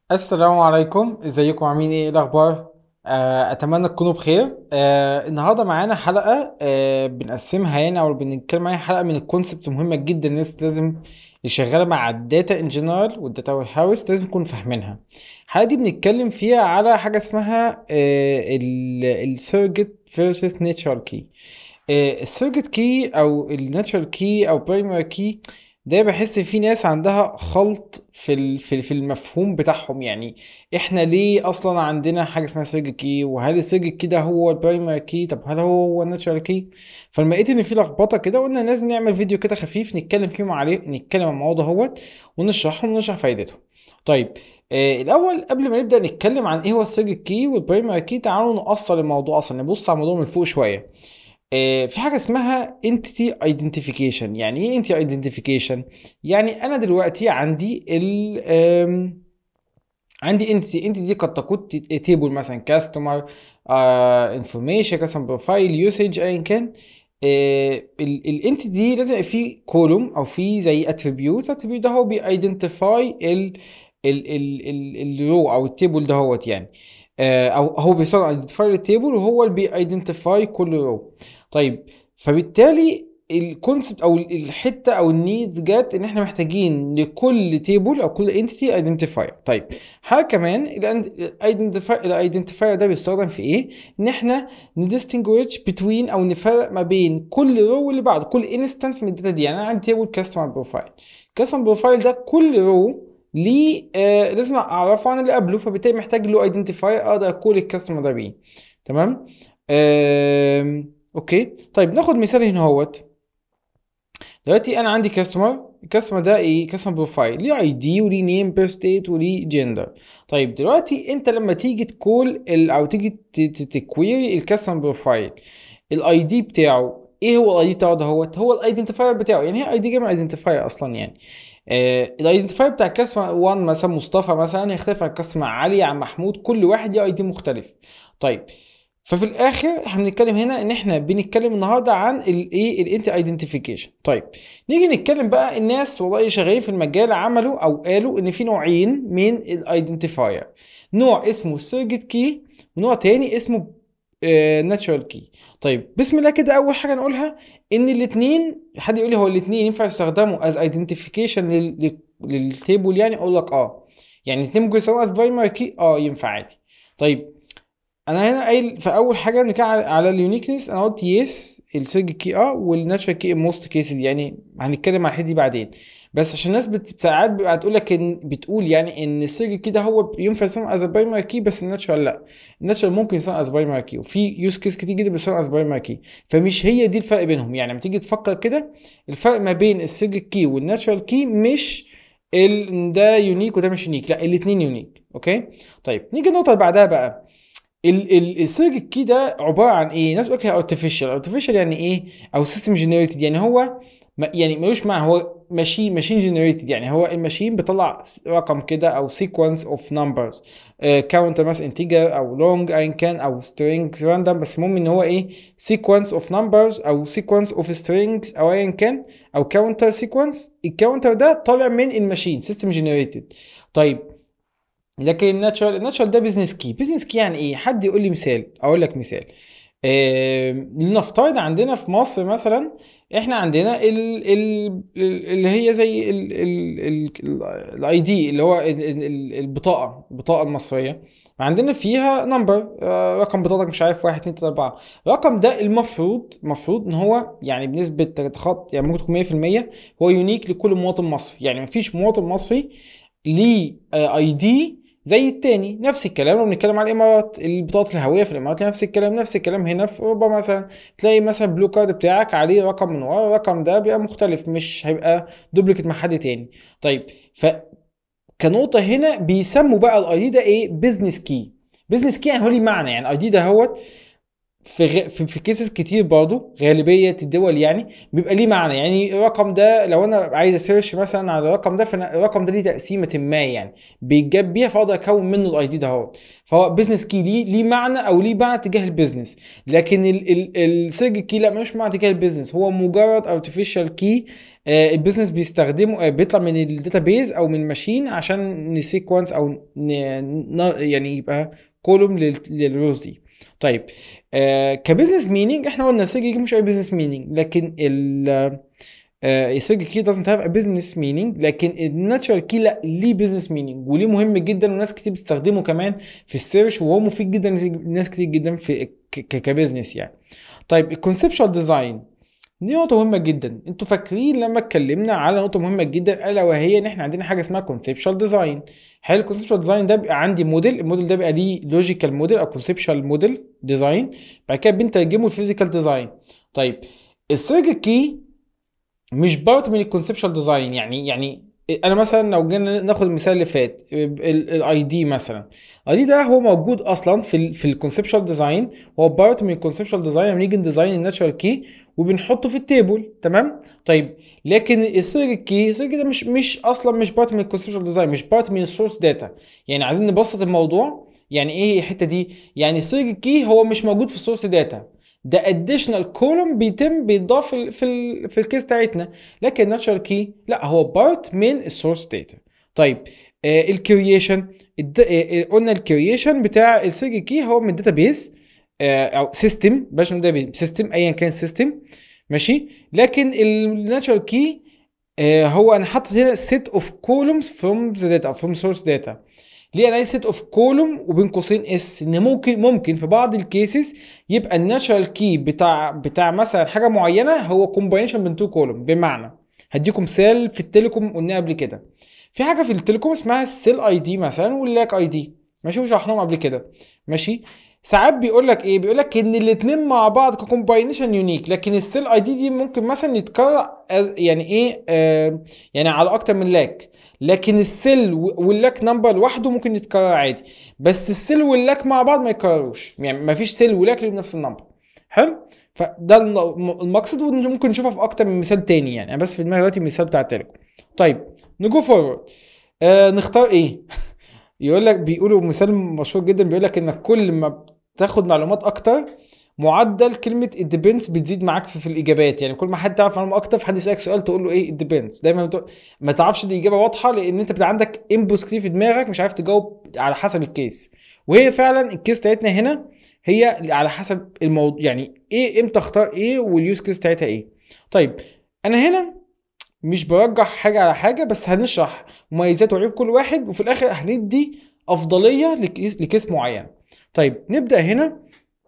السلام عليكم ازيكم عاملين ايه إيه الاخبار آه، اتمنى تكونوا بخير آه، النهارده معانا حلقه آه، بنقسمها يعني او بنتكلم عليها حلقه من الكونسبت مهمه جدا الناس لازم اللي شغاله مع الداتا ان جنرال والداتا وير هاوس لازم يكونوا فاهمينها الحلقه دي بنتكلم فيها على حاجه اسمها السيرجت فيرسس ناتشورال كي السيرجت كي او الناتشورال كي او برايمري كي ده بحس في ناس عندها خلط في ال- في في المفهوم بتاعهم يعني احنا ليه اصلا عندنا حاجه اسمها سيرج كي وهل السيرج كي ده هو البرايمري كي طب هل هو هو الناتشورال كي فلما لقيت ان في لخبطه كده قلنا لازم نعمل فيديو كده خفيف نتكلم فيهم عليه نتكلم عن الموضوع دهوت ونشرحهم ونشرح فايدتهم طيب آه الاول قبل ما نبدا نتكلم عن ايه هو السيرج كي والبرايمري كي تعالوا نقصر الموضوع اصلا نبص على الموضوع من فوق شويه آه، في حاجة اسمها entity identification يعني ايه entity identification يعني انا دلوقتي عندي ال آم، عندي entity entity دي قد تكون تيبل مثلا customer آه information customer profile usage ايا كان الانتيتي دي لازم يبقى فيه كولوم او فيه زي attribute attribute ده هو بيidentify ال ال ال الرو او التيبل دهوت يعني آه، او هو بيصنع ايدنتيفاي للتيبل وهو اللي بيidentify كل رو طيب فبالتالي الكونسبت او الحته او النيدز جت ان احنا محتاجين لكل تيبل او كل انتيتي ايدنتيفاير طيب حاجه كمان الايدنتيفاير الايدنتيفاير ده بيستخدم في ايه ان احنا ندistinguish بتوين او نفرق ما بين كل رو واللي بعده كل انستنس من الداتا دي يعني انا عندي تيبل كاستمر بروفايل كاستمر بروفايل ده كل رو ليه آه لازم اعرفه عن اللي قبله فبالتالي محتاج له ايدنتيفاير اقدر اكول الكاستمر ده بيه تمام آم، اوكي طيب ناخد مثال هنا اهوت دلوقتي انا عندي كاستمر الكاستمر ده ايه كاستمر بروفايل ليه اي دي وليه نيم بير ستيت وليه جندر طيب دلوقتي انت لما تيجي تكول ال- او تيجي تكويري الكاستمر بروفايل الاي دي بتاعه ايه هو الاي دي بتاعه دهوت هو الايدنتيفاير بتاعه يعني هي اي دي جايه من ايدنتيفاير اصلا يعني آه الايدنتيفاير بتاع الكاستمر 1 مثلا مصطفى مثلا يختلف عن الكاستمر علي عن محمود كل واحد ليه اي دي مختلف طيب ففي الاخر احنا بنتكلم هنا ان احنا بنتكلم النهارده عن الايه الانتي ايدنتيفيكيشن طيب نيجي نتكلم بقى الناس والله شغالين في المجال عملوا او قالوا ان في نوعين من الايدنتيفاير نوع اسمه سيرجت كي ونوع تاني اسمه ناتشورال كي طيب بسم الله كده اول حاجه نقولها ان الاثنين حد يقول لي هو الاثنين ينفع يستخدموا از ايدنتيفيكيشن للتيبل يعني اقول لك اه يعني الاثنين ممكن يستخدموا از برايمري كي اه ينفع عادي طيب انا هنا قايل في اول حاجه بنتكلم على, على اليونيكنس انا قلت يس السيرج كي اه والناتشورال كي موست كيسز يعني هنتكلم على الحته دي بعدين بس عشان الناس بت- ساعات بتبقى تقول لك ان بتقول يعني ان السيرج كي ده هو ينفع يستخدم از برايمري كي بس الناتشورال لا الناتشورال ممكن يستخدم از برايمري كي وفي يوز كيس كتير جدا بيستخدم از برايمري كي فمش هي دي الفرق بينهم يعني لما تيجي تفكر كده الفرق ما بين السيرج كي والناتشورال كي مش ال إن ده يونيك وده مش يونيك لا الاثنين يونيك اوكي طيب نيجي النقطه اللي بعدها بقى ال ال السيرج كي ده عباره عن ايه؟ ناس بتقول لك ارتفيشال، ارتفيشال يعني ايه؟ او سيستم جنريتد يعني هو ما- يعني ملوش معنى هو ماشين ماشين جنريتد يعني هو الماشين بيطلع س- رقم كده او سيكونس اوف نمبرز كاونتر مثلا انتجر او لونج ايا كان او سترينجز راندوم بس المهم ان هو ايه سيكونس اوف نمبرز او سيكونس اوف سترينجز او ايا كان او كاونتر سيكونس الكاونتر ده طالع من الماشين سيستم جنريتد طيب لكن الناتشورال الناتشورال ده بيزنس كي بيزنس كي يعني ايه حد يقول لي مثال اقول لك مثال آه، لنفترض عندنا في مصر مثلا احنا عندنا ال ال اللي هي زي الاي دي اللي هو ال- ال- ال- البطاقه البطاقه المصريه عندنا فيها نمبر رقم بطاقتك مش عارف 1 2 3 4 الرقم ده المفروض المفروض ان هو يعني بنسبه خط يعني ممكن تكون 100% هو يونيك لكل مواطن مصري يعني مفيش مواطن مصري ليه اي دي زي التاني نفس الكلام لو بنتكلم على الامارات البطاقه الهويه في الامارات نفس الكلام نفس الكلام هنا في اوروبا مثلا تلاقي مثلا بلو كارد بتاعك عليه رقم من ورا الرقم ده بيبقى مختلف مش هيبقى دوبليكت مع حد تاني طيب ف كنقطه هنا بيسموا بقى الاي دي ده ايه بزنس كي بزنس كي يعني هو ليه معنى يعني الاي دي ده هوت في غ... في, في كيسز كتير برضه غالبيه الدول يعني بيبقى ليه معنى يعني الرقم ده لو انا عايز اسيرش مثلا على الرقم ده فالرقم ده ليه تقسيمه ما يعني بيتجاب بيها فاقدر اكون منه الاي دي ده اهو فهو بزنس كي ليه ليه معنى او ليه معنى تجاه البيزنس لكن السيرج كي لا ملوش معنى تجاه البيزنس هو مجرد ارتفيشال كي آه، البيزنس بيستخدمه آه، بيطلع من الداتابيز او من الماشين عشان نسيكونس او ن... يعني يبقى كولوم للروز دي طيب آه كبزنس مينينج احنا قلنا السيرج كي مش اي بزنس مينينج لكن ال السيرج كي doesn't have a business meaning لكن الناتشرال كي لا ليه بزنس مينينج وليه مهم جدا وناس كتير بتستخدمه كمان في السيرش وهو مفيد جدا لناس كتير جدا في كبزنس يعني طيب الكونسبشوال ديزاين دي نقطة مهمة جدا انتوا فاكرين لما اتكلمنا على نقطة مهمة جدا الا وهي ان احنا عندنا حاجة اسمها كونسبشوال ديزاين حلو الكونسبشوال ديزاين ده بيبقى عندي موديل الموديل ده بيبقى ليه لوجيكال موديل او كونسبشوال موديل ديزاين بعد كده بنترجمه الفيزيكال ديزاين طيب السيركت كي مش بارت من الكونسبشوال ديزاين يعني يعني انا مثلا لو جينا ناخد المثال اللي فات الاي دي مثلا الاي دي ده هو موجود اصلا في ال في الكونسبشوال ديزاين هو بارت من الكونسبشوال ديزاين لما نيجي نديزاين الناتشرال كي وبنحطه في التيبل تمام طيب لكن السيرج كي السيرج ده مش مش اصلا مش بارت من الكونسبشوال ديزاين مش بارت من السورس داتا يعني عايزين نبسط الموضوع يعني ايه الحته دي يعني السيرج كي هو مش موجود في السورس داتا ده اديشنال كولوم بيتم بيتضاف في في, في الكيس بتاعتنا لكن الناتشرال كي لا هو بارت من السورس داتا طيب آه الكرييشن آه قلنا الكرييشن بتاع السيرج كي هو من الداتا بيز آه او سيستم بلاش من سيستم ايا كان سيستم ماشي لكن الناتشرال كي آه هو انا حاطط هنا سيت اوف كولومز فروم ذا داتا فروم سورس داتا ليه انا سيت اوف كولوم وبين قوسين اس ان ممكن ممكن في بعض الكيسز يبقى الناتشرال كي بتاع بتاع مثلا حاجه معينه هو كومباينيشن بين تو كولوم بمعنى هديكم مثال في التليكوم قلنا قبل كده في حاجه في التليكوم اسمها السيل اي دي مثلا واللاك اي دي ماشي وشرحناهم قبل كده ماشي ساعات بيقول لك ايه بيقول لك ان الاثنين مع بعض ككومباينيشن يونيك لكن السيل اي دي دي ممكن مثلا يتكرر يعني ايه آه يعني على اكتر من لاك لكن السيل واللاك نمبر لوحده ممكن يتكرر عادي بس السيل واللاك مع بعض ما يتكرروش يعني ما فيش سيل ولاك ليهم نفس النمبر حلو فده المقصد وممكن نشوفها في اكتر من مثال تاني يعني انا بس في دماغي دلوقتي المثال بتاع التليكوم طيب نجو فورورد آه نختار ايه يقول لك بيقولوا مثال مشهور جدا بيقول لك انك كل ما تاخد معلومات اكتر معدل كلمه الديبنس بتزيد معاك في, في الاجابات يعني كل ما حد تعرف معلومه اكتر فحد يسالك سؤال تقول له ايه الديبنس دايما ما تعرفش الاجابه واضحه لان انت بيبقى عندك انبوت كتير في دماغك مش عارف تجاوب على حسب الكيس وهي فعلا الكيس بتاعتنا هنا هي على حسب الموضوع يعني ايه امتى اختار ايه واليوز كيس بتاعتها ايه طيب انا هنا مش برجح حاجه على حاجه بس هنشرح مميزات وعيوب كل واحد وفي الاخر هندي افضليه لكيس, لكيس معين طيب نبدا هنا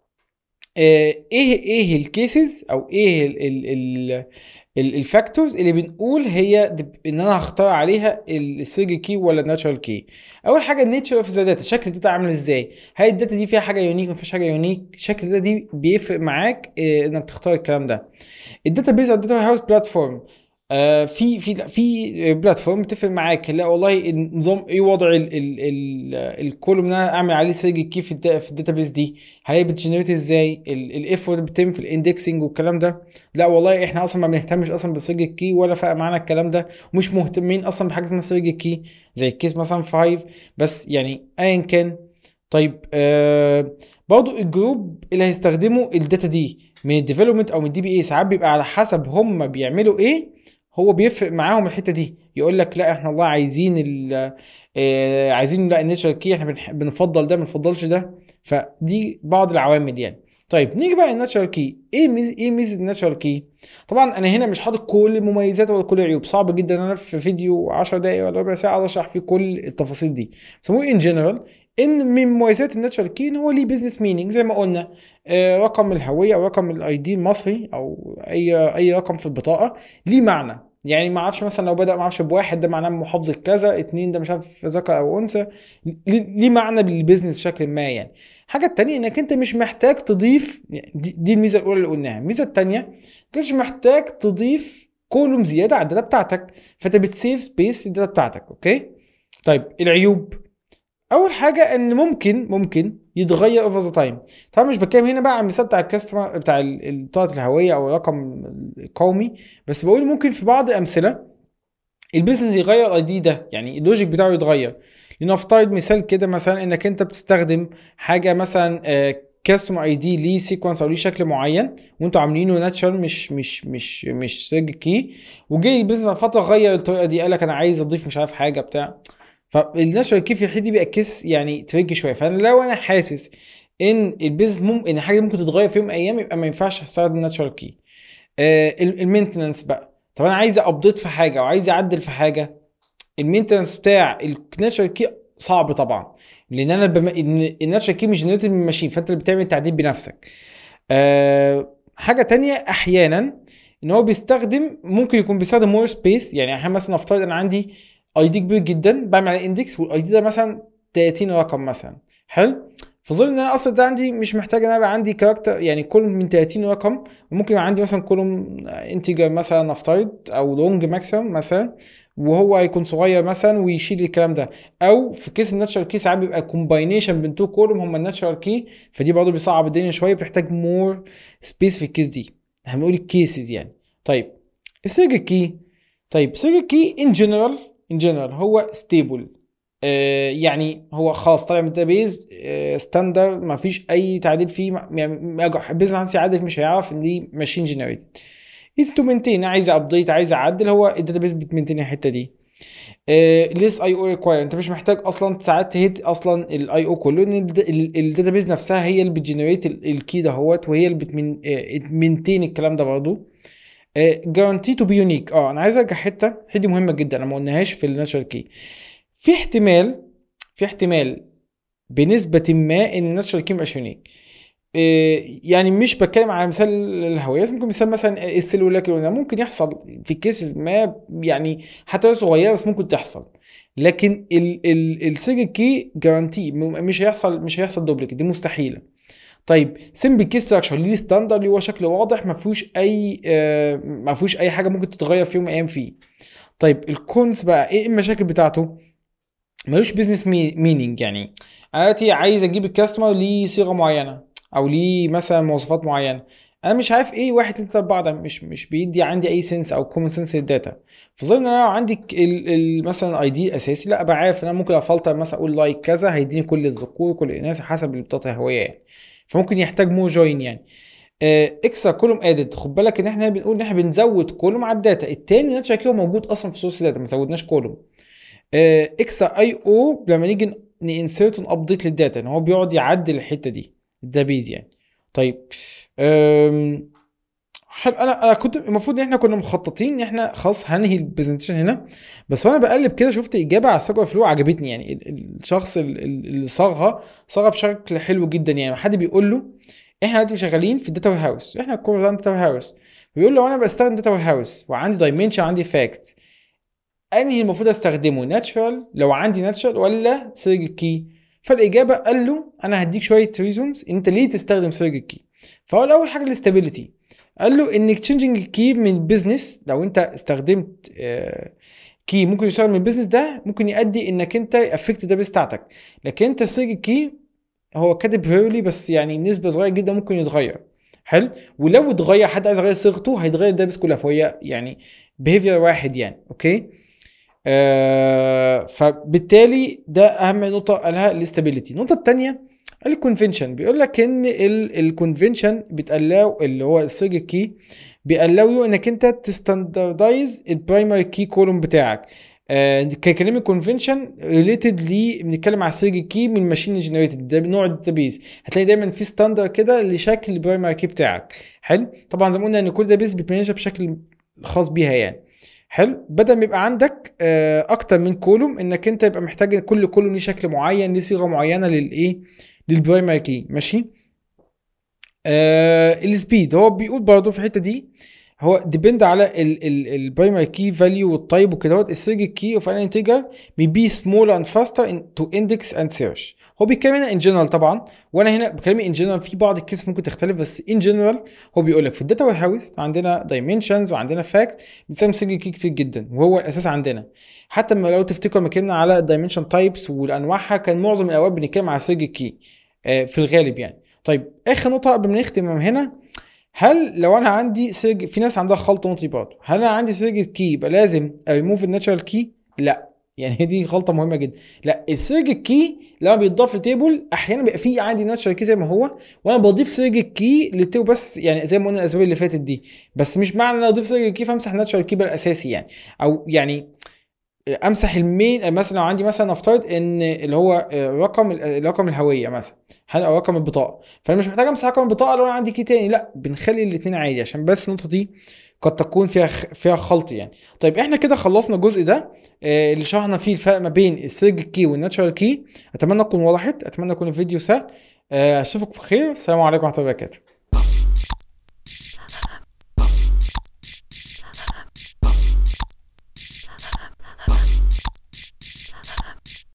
آه، ايه ايه الكيسز او ايه الفاكتورز اللي بنقول هي ان انا هختار عليها السيرج كي ولا الناتشرال كي اول حاجه النيتشر اوف ذا داتا شكل الداتا عامل ازاي هل الداتا دي فيها حاجه يونيك ما فيهاش حاجه يونيك شكل الداتا دي بيفرق معاك آه، انك تختار الكلام ده الداتا بيز او الداتا هاوس بلاتفورم آه، في في في بلاتفورم بتفرق معاك لا والله النظام ايه وضع الكولوم اللي انا اعمل عليه سيرج كي في في الداتابيس دي هل هي بتجنريت ازاي الايفورت بتتم في الاندكسنج والكلام ده لا والله احنا اصلا ما بنهتمش اصلا بالسيرج كي ولا فارق معانا الكلام ده ومش مهتمين اصلا بحاجه اسمها سيرج كي زي الكيس مثلا 5 بس يعني ايا كان طيب آه برضه الجروب اللي هيستخدموا الداتا دي من الديفلوبمنت او من الدي بي اي ساعات بيبقى على حسب هم بيعملوا ايه هو بيفرق معاهم الحته دي يقول لك لا احنا والله عايزين ال آه عايزين لا النيتشر كي احنا بنفضل ده ما بنفضلش ده فدي بعض العوامل يعني طيب نيجي بقى الناتشرال كي ايه ميزه ايه ميزه الناتشرال كي طبعا انا هنا مش حاطط كل المميزات ولا كل العيوب صعب جدا انا في فيديو 10 دقايق ولا ربع ساعه اشرح فيه كل التفاصيل دي بس هو ان جنرال ان من مميزات الناتشرال كي ان هو ليه بزنس مينينج زي ما قلنا آه رقم الهويه او رقم الاي دي المصري او اي اي رقم في البطاقه ليه معنى يعني ما اعرفش مثلا لو بدا ما اعرفش بواحد ده معناه محافظه كذا اتنين ده مش عارف ذكر او انثى ليه معنى بالبيزنس بشكل ما يعني الحاجه التانية انك انت مش محتاج تضيف يعني دي, دي الميزه الاولى اللي قلناها الميزه التانية مش محتاج تضيف كولوم زياده على الداتا بتاعتك فانت بتسيف سبيس الداتا بتاعتك اوكي طيب العيوب اول حاجه ان ممكن ممكن يتغير اوفر ذا تايم طبعا مش بتكلم هنا بقى على المثال بتاع الكاستمر بتاع ال- البطاقه الهويه او الرقم القومي بس بقول ممكن في بعض الامثله البيزنس يغير الاي دي ده يعني اللوجيك بتاعه يتغير لنفترض مثال كده مثلا انك انت بتستخدم حاجه مثلا كاستمر اي دي ليه سيكونس او ليه شكل معين وانتوا عاملينه ناتشرال مش مش مش مش سيرج كي وجاي البيزنس بعد فتره غير الطريقه دي قال لك انا عايز اضيف مش عارف حاجه بتاع فالناتشرال كي في الحته دي بيعكس يعني تريجي شويه فانا لو انا حاسس ان البيزنس ممكن ان حاجه ممكن تتغير في يوم من الايام يبقى ما ينفعش استخدم الناتشرال كي المينتننس بقى طب انا عايز ابديت في حاجه وعايز اعدل في حاجه المينتننس بتاع الناتشرال كي صعب طبعا لان انا بم... الناتشرال كي مش جنريتد من الماشين فانت اللي بتعمل التعديل بنفسك أه حاجه تانية احيانا ان هو بيستخدم ممكن يكون بيستخدم مور سبيس يعني احيانا مثلا نفترض انا عندي اي دي كبير جدا بعمل عليه اندكس والاي دي ده مثلا 30 رقم مثلا حلو فظل ان انا اصلا ده عندي مش محتاج ان انا يبقى عندي كاركتر يعني كل من 30 رقم ممكن يبقى عندي مثلا كولوم انتجر مثلا نفترض او لونج ماكسيمم مثلا وهو هيكون صغير مثلا ويشيل الكلام ده او في كيس الناتشرال كي ساعات بيبقى كومباينيشن بين تو كولوم هم الناتشرال كي فدي برضه بيصعب الدنيا شويه بتحتاج مور سبيس في الكيس دي احنا بنقول الكيسز يعني طيب السيرج كي طيب سيرج كي ان جنرال ان جنرال هو ستيبل آه يعني هو خلاص طالع من الداتابيز آه ستاندر ما فيش اي تعديل فيه يعني بيزنس يعدل مش هيعرف ان دي ماشين جنريتد ايز تو مينتين عايز ابديت عايز اعدل هو الداتابيز بتمنتين الحته دي ليس اي او ريكواير انت مش محتاج اصلا ساعات تهيت اصلا الاي او كله ان الداتابيز نفسها هي اللي بتجنريت الكي دهوت وهي اللي بتمنتين الكلام ده برضه جارانتي تو بي يونيك اه انا عايز ارجع حته الحته دي مهمه جدا انا ما قلناهاش في الناتشرال كي في احتمال في احتمال بنسبه ما ان الناتشرال كي مبقاش يونيك يعني مش بتكلم على مثال الهويه بس ممكن مثال مثلا السيلولاكر ممكن يحصل في كيسز ما يعني حتى صغيره بس ممكن تحصل لكن السيجل كي جارانتي مش هيحصل مش هيحصل دوبليكت دي مستحيله طيب سمبل كي ستراكشر ليه ستاندرد اللي هو شكل واضح ما فيهوش اي آه ما فيهوش اي حاجه ممكن تتغير في يوم من الايام فيه طيب الكونس بقى ايه المشاكل بتاعته ملوش بيزنس مينينج يعني انا دلوقتي عايز اجيب الكاستمر ليه صيغه معينه او ليه مثلا مواصفات معينه انا مش عارف ايه واحد اتنين تلاته اربعه ده مش مش بيدي عندي اي سنس او كومن سنس للداتا فظل ان انا لو عندي ال ال مثلا اي دي اساسي لا ابقى عارف ان انا ممكن افلتر مثلا اقول لايك كذا هيديني كل الذكور كل الاناث حسب البطاقه الهويه يعني فممكن يحتاج مو جوين يعني اكسترا كولوم ادد خد بالك ان احنا بنقول ان احنا بنزود كولوم على الداتا التاني ناتشر كيو موجود اصلا في سورس داتا ما زودناش كولوم اكسترا اي او لما نيجي نانسرت ابديت للداتا ان هو بيقعد يعدل الحته دي الداتابيز يعني طيب حلو انا انا كنت المفروض ان احنا كنا مخططين ان احنا خلاص هنهي البرزنتيشن هنا بس وانا بقلب كده شفت اجابه على ساجا فلو عجبتني يعني الشخص اللي صاغها صاغها بشكل حلو جدا يعني حد بيقول له احنا دلوقتي شغالين في الداتا هاوس احنا الكور عندنا داتا هاوس بيقول له انا بستخدم داتا هاوس وعندي دايمنشن عندي فاكت انهي المفروض استخدمه ناتشرال لو عندي ناتشرال ولا سيرج كي فالاجابه قال له انا هديك شويه ريزونز انت ليه تستخدم سيرج كي فهو اول حاجه الاستابيليتي قال له ان تشينجينج كي من بزنس لو انت استخدمت كي ممكن يشتغل من البيزنس ده ممكن يؤدي انك انت افكت الداتابيس بتاعتك لكن انت السيرج كي هو كاتب هيرلي بس يعني بنسبه صغيره جدا ممكن يتغير حلو ولو اتغير حد عايز يغير صيغته هيتغير الداتابيس كلها فهي يعني بيهيفير واحد يعني اوكي آه فبالتالي ده اهم نقطه قالها الاستابيليتي النقطه الثانيه الكونفنشن بيقول لك ان الكونفنشن بتقلاو اللي هو السيرج كي بيقلاو يو انك انت تستاندردايز البرايمري كي كولوم بتاعك آه كلمه كونفنشن ريليتد لي بنتكلم على السيرج كي من ماشين جنريتد ده نوع الداتابيز هتلاقي دايما في ستاندرد كده لشكل البرايمري كي بتاعك حلو طبعا زي ما قلنا ان كل داتابيز بتمانجها بشكل خاص بيها يعني حلو بدل ما يبقى عندك آه اكتر من كولوم انك انت يبقى محتاج كل كولوم ليه شكل معين ليه صيغه معينه للايه للبرايمري كي ماشي آه السبيد هو بيقول برضه في الحته دي هو ديبند على البرايمري كي فاليو والتايب وكده السيرج كي اوف ان انتجر بي سمول اند فاستر تو اندكس اند سيرش هو بيتكلم هنا ان جنرال طبعا وانا هنا بكلمي ان جنرال في بعض الكيس ممكن تختلف بس ان جنرال هو بيقول لك في الداتا وير هاوس عندنا دايمنشنز وعندنا فاكت بنستخدم سيرج كي كتير جدا وهو الاساس عندنا حتى لما لو تفتكروا لما اتكلمنا على الدايمنشن تايبس وانواعها كان معظم الاوقات بنتكلم على سيرج كي آه، في الغالب يعني طيب اخر نقطه قبل ما نختم من هنا هل لو انا عندي سيرج في ناس عندها خلط مطري برضه هل انا عندي سيرج كي يبقى لازم ريموف الناتشرال كي لا يعني هي دي غلطه مهمه جدا لا السيرج كي لما بيتضاف لتيبل احيانا بيبقى فيه عندي ناتشرال كي زي ما هو وانا بضيف سيرج كي للتيبل بس يعني زي ما قلنا الاسباب اللي فاتت دي بس مش معنى ان انا اضيف سيرج كي فامسح الناتشرال كي بالاساسي يعني او يعني امسح المين مثلا لو عندي مثلا افترض ان اللي هو رقم رقم الهويه مثلا هل او رقم البطاقه فانا مش محتاج امسح رقم البطاقه لو انا عندي كي تاني لا بنخلي الاثنين عادي عشان بس النقطه دي قد تكون فيها فيها خلط يعني طيب احنا كده خلصنا الجزء ده آه، اللي شرحنا فيه الفرق ما بين السيرج كي والناتشرال كي اتمنى تكون وضحت اتمنى يكون الفيديو سهل آه، اشوفك بخير السلام عليكم ورحمه الله وبركاته